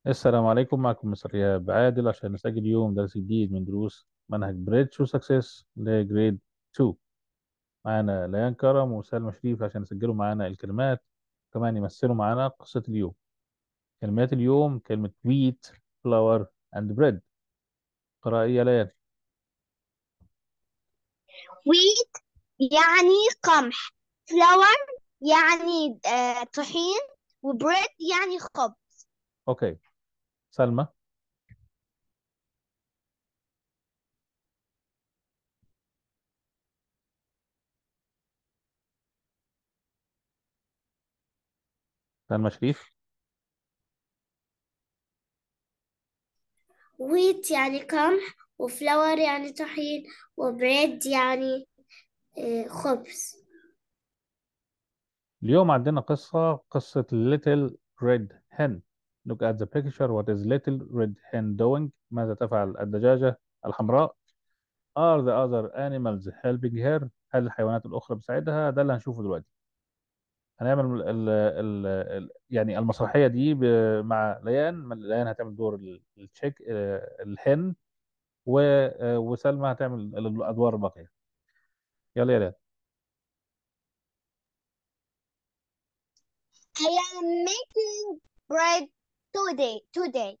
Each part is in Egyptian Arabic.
السلام عليكم معكم مستر إيهاب عادل عشان نسجل اليوم درس جديد من دروس منهج بريدج وسكسس لجريد 2 معانا ليان كرم وسلمى شريف عشان يسجلوا معانا الكلمات كمان يمثلوا معانا قصة اليوم كلمات اليوم كلمة wheat flour and bread قراءة يا ليان wheat يعني قمح flour يعني آه، طحين وبريد يعني خبز أوكي سلمى سلمى شريف ويت يعني قمح وفلاور يعني طحين وبريد يعني آه، خبز اليوم عندنا قصة قصة Little Red Hen Look at the picture What is Little Red Hen doing ماذا تفعل الدجاجة الحمراء Are the other animals helping her هل الحيوانات الأخرى بتساعدها ده اللي هنشوفه دلوقتي هنعمل ال ال ال يعني المسرحية دي ب- مع ليان ليان هتعمل دور ال- التشيك آه، الهن و- آه، وسلمى هتعمل الأدوار الباقية يلا يا ليان I am making bread today today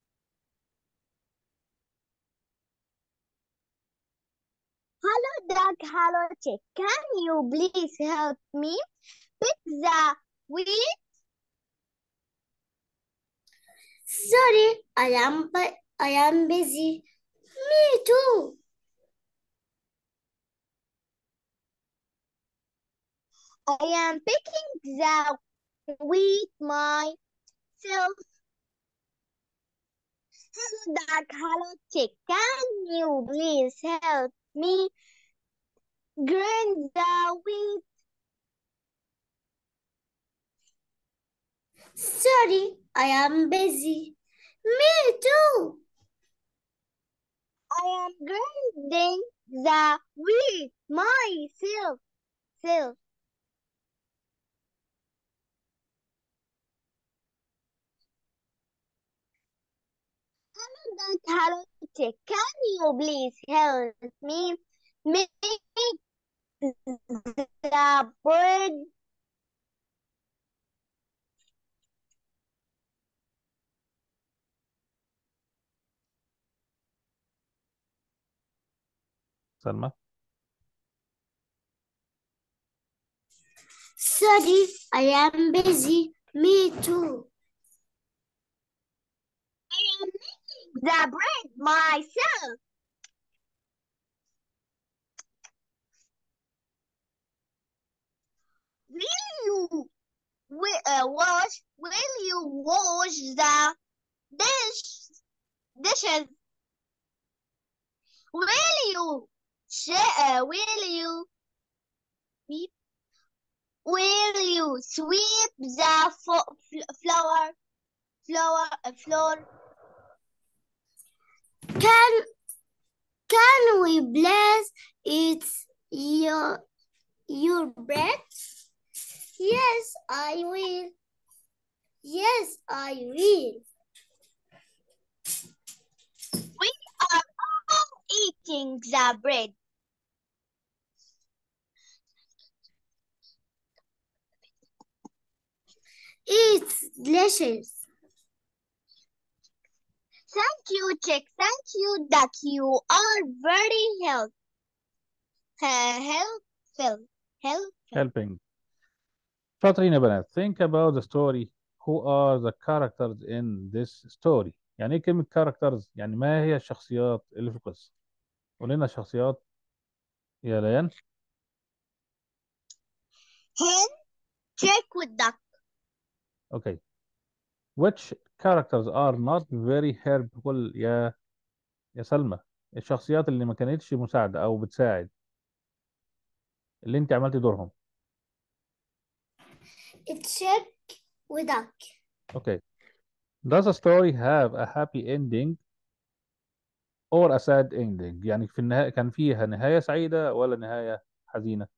Hello duck hello chick can you please help me pick the wheat Sorry, I am bu- I am busy. Me too. I am picking the wheat myself Hello duck hello chick can you please help me grind the wheat Sorry, I am busy. Me too. I am grinding the wheat myself. Self. Hello, Duck. Hello, Chick. Can you please help me make the bread? سلمى Sorry, I am busy. Me too. I am making the bread myself. Will you wi- uh, wash? Will you wash the dish dishes? Will you sh- uh, will you sweep? Will you sweep the fo- fl- floor floor uh, floor? Can can we please eat your your bread? Yes, I will. Yes, I will. We are all eating the bread. It's delicious. Thank you, Chick. Thank you, Duck. You are very help, uh, helpful. Help. helping شاطرين يا بنات think about the story who are the characters in this story يعني ايه كلمة characters يعني ما هي الشخصيات اللي في القصة قول لنا الشخصيات يا ليان Hen, Chick with Duck. اوكي which characters are not very helpful يا يا سلمى الشخصيات اللي ما كانتش مساعدة او بتساعد اللي انت عملتي دورهم It's chick with duck. اوكي does the story have a happy ending or a sad ending يعني في النهاية كان فيها نهاية سعيدة ولا نهاية حزينة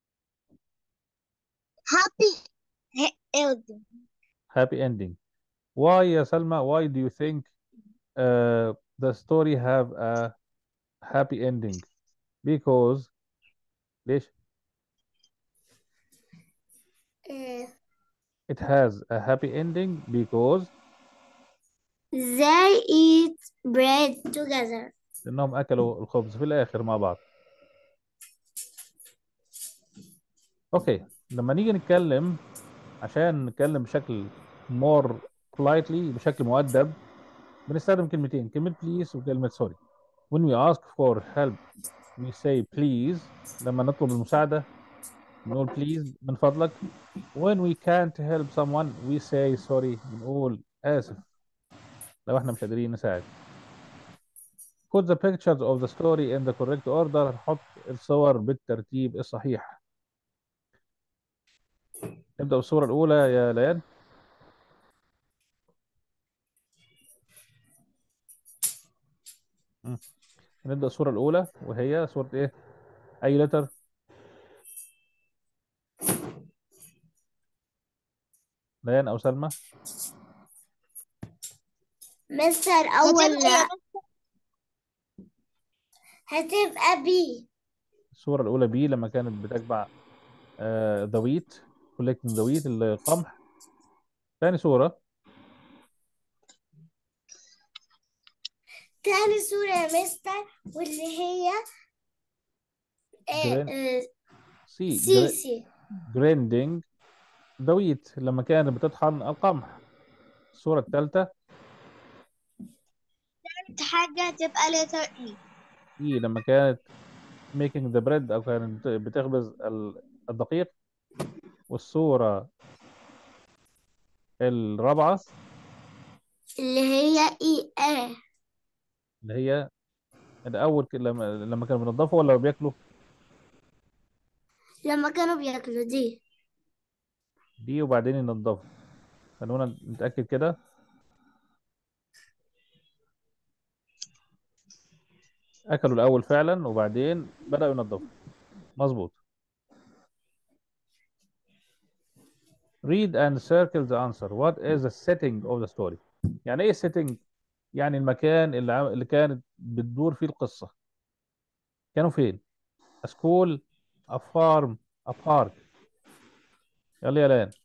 Happy he- ending. happy ending why يا سلمى why do you think uh, the story have a happy ending because ليش آه، it has a happy ending because they eat bread together لأنهم أكلوا الخبز في الآخر مع بعض أوكي لما نيجي نتكلم عشان نتكلم بشكل more politely بشكل مؤدب بنستخدم كلمتين كلمة please وكلمة sorry when we ask for help we say please لما نطلب المساعدة بنقول please من فضلك when we can't help someone we say sorry بنقول آسف لو احنا مش قادرين نساعد put the pictures of the story in the correct order نحط الصور بالترتيب الصحيح نبدأ بالصورة الأولى يا ليان مم. نبدأ الصورة الأولى وهي صورة إيه؟ أي لتر؟ ليان أو سلمى؟ مستر أول هتبقى هتبقى بي الصورة الأولى بي لما كانت بتجمع ذا ويت collecting ذا ويت القمح ثاني صورة تاني صورة يا مستر واللي هي جرين- آه، آه، سي سيسي grinding ذا ويت لما كانت بتطحن القمح الصورة الثالثة حاجة هتبقى letter E إي لما كانت making the bread أو كانت بتخبز ال- الدقيق والصورة الرابعة اللي هي اي اه اللي هي الأول ك- لما لما كانوا بينضفوا ولا بياكلوا لما كانوا بياكلوا دي دي وبعدين ينضفوا خلونا نتأكد كده أكلوا الأول فعلا وبعدين بدأوا ينضفوا مظبوط read and circle the answer what is the setting of the story يعني ايه setting يعني المكان اللي عم- اللي كانت بتدور فيه القصة كانوا فين a school a farm a park يلا يا لان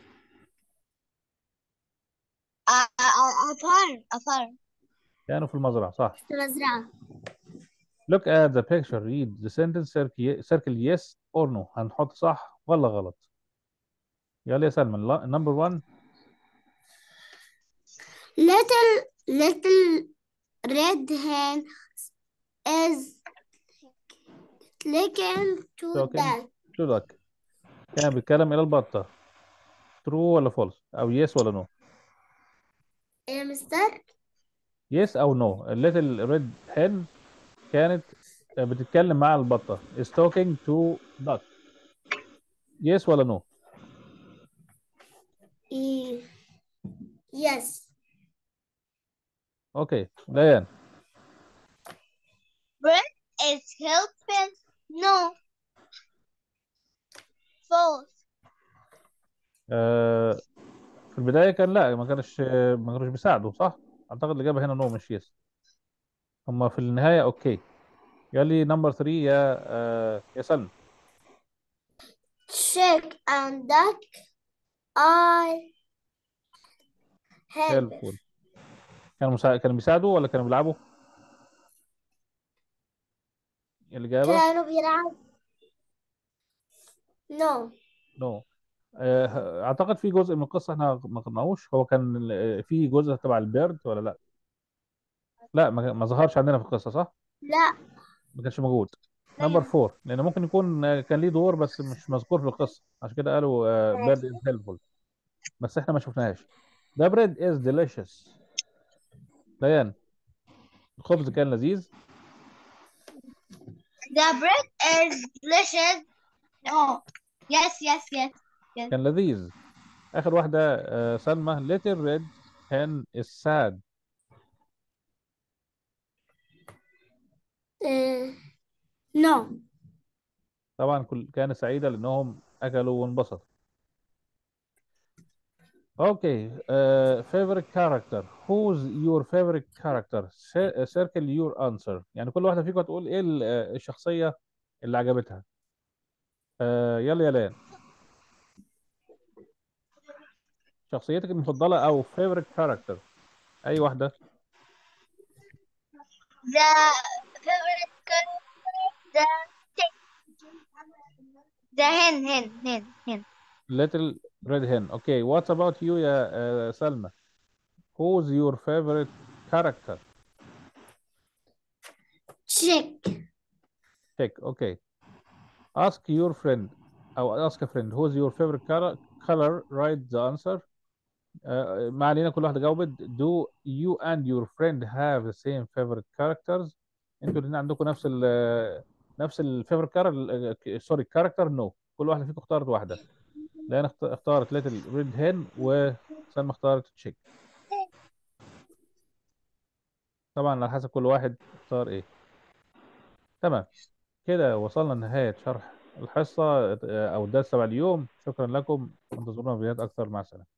A- a- a farm a farm كانوا في المزرعة صح في مزرعة look at the picture read the sentence circle, circle yes or no هنحط صح ولا غلط يلا يا سلمى number one little little red hen is clicking to Talking. that شو ذاك كان بيتكلم إلى البطة true ولا false أو yes ولا no يا مستر yes أو no little red hen كانت بتتكلم مع البطة is talking to duck yes ولا no إيه. yes اوكي ليان is helping no false آه في البداية كان لا ما كانش ما كانوش بيساعدوا صح اعتقد الإجابة هنا نو مش يس هما في النهاية اوكي يلي نمبر 3 يا آه يا سلمى chick and duck are help helpful كانوا مسا... كانوا بيساعدوا ولا كانوا بيلعبوا الإجابة كانوا بيلعبوا no نو آه اعتقد في جزء من القصة احنا ما قرناهوش هو كان ال- في جزء تبع البيرد ولا لا لا ما ما ظهرش عندنا في القصة صح لا ما كانش موجود نمبر أيوة. فور لان ممكن يكون آه، كان ليه دور بس مش مذكور في القصه عشان كده قالوا بيرد از هيلفول بس احنا ما شفناهاش ده بريد از ديليشس ليان الخبز كان لذيذ the bread is delicious no yes yes yes كان لذيذ اخر واحده آه، سلمى little red hen is sad آه، no طبعا كل كانت سعيده لانهم اكلوا وانبسطوا Okay, uh, favorite character. Who's your favorite character? Cir- uh, Circle your answer. يعني كل واحدة فيكم هتقول ايه ال- آه، الشخصية اللي عجبتها. آه، يلا يا لان. شخصيتك المفضلة أو favorite character. أي واحدة. The favorite character the the hen hen hen hen Little Red Hen. Okay, what about you يا آه، سلمى? Who's your favorite character? check Check. Okay. Ask your friend أو ask a friend who's your favorite color, color write the answer. آه، ما علينا كل واحدة جاوبت. Do you and your friend have the same favorite characters? انتوا الاثنين عندكم نفس ال نفس الفيفورت كاركتر سوري كاركتر نو كل واحدة فيكم اختارت واحدة. لأن اخت- اختارت ليتل ريد هين وسلمى اختارت تشيك. طبعا على حسب كل واحد اختار ايه. تمام. كده وصلنا لنهاية شرح الحصة آه، أو الدرس تبع اليوم شكرا لكم انتظرونا فيديوهات أكثر مع السلامة